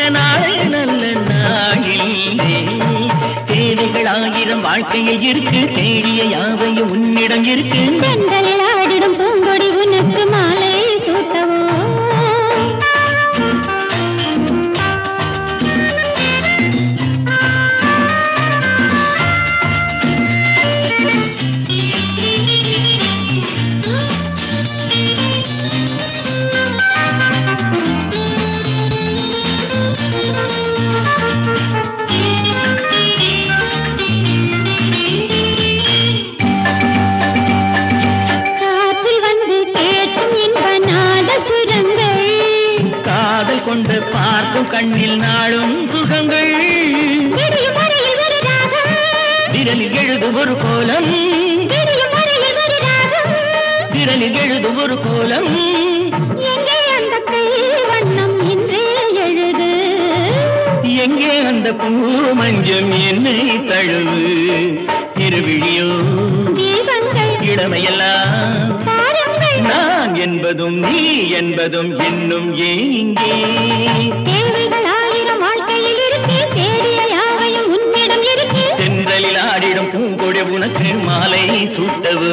நாளை நல்ல நாளில்லை தேவைகள் ஆயிரம் வாழ்க்கையில் இருக்கு தேடிய யாவையும் உன்னிடம் இருக்கு செந்தலில் ஆடிடும் பூங்கொடி உனக்கு மாலை சூட்டவோ காற்றில் வந்து கேட்கும் இன்ப நாத சுரங்கள் காதல் கொண்டு பார்க்கும் கண்ணில் நாளும் சுகங்கள் விடியும் வரையில் ஒரு ராகம் விரலில் எழுதும் ஒரு கோலம் விடியும் வரையில் ஒரு ராகம் விரலில் எழுதும் ஒரு கோலம் எங்கே அந்த கை வண்ணம் இன்றே எழுது எங்கே அந்த பூ மஞ்சம் என்னை தழுவு திருவிழியோ தீபங்கள் இளமையெல்லாம் தாரங்கள் நான் என்பதும் நீ என்பதும் இன்னும் ஏங்கே தேவைகள் ஆயிரம் வாழ்க்கையில் இருக்கு தேடிய யாவையும் உன்னிடம் இருக்கு தென்றலில் ஆடிடும் பூங்கொடி உனக்கு மாலை சூட்டவோ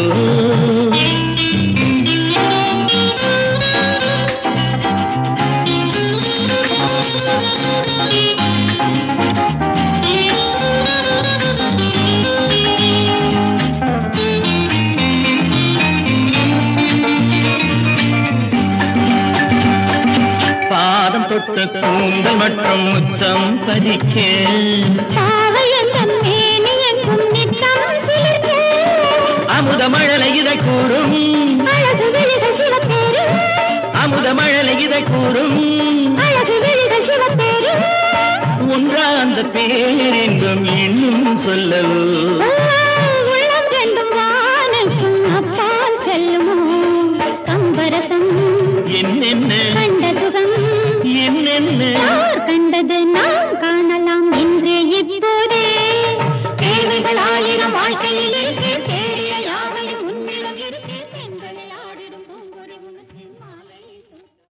பாதம் தொட்ட கூந்தல் மற்றும் முத்தம் பதிக்க பாவை எந்தன் மேனி எங்கும் நித்தம் சிலிர்க்க அமுத மழலை இதை கூறும் அழகு விழிகள் சிவப்பேரும் அமுத மழலை இதை கூறும் அழகு விழிகள் சிவப்பேரும் ஒன்றா அந்த பேரென்றும் இன்னும் சொல்லவோ உள்ளம் ரெண்டும் வானுக்கும் அப்பால் செல்லுமோ கம்பரசம் என்னென்ன கண்ட சுகம் என்னென்ன யார் கண்டது நாம் காணலாம் இன்று இப்போதே தேவைகள் ஆயிரம் வாழ்க்கையிலே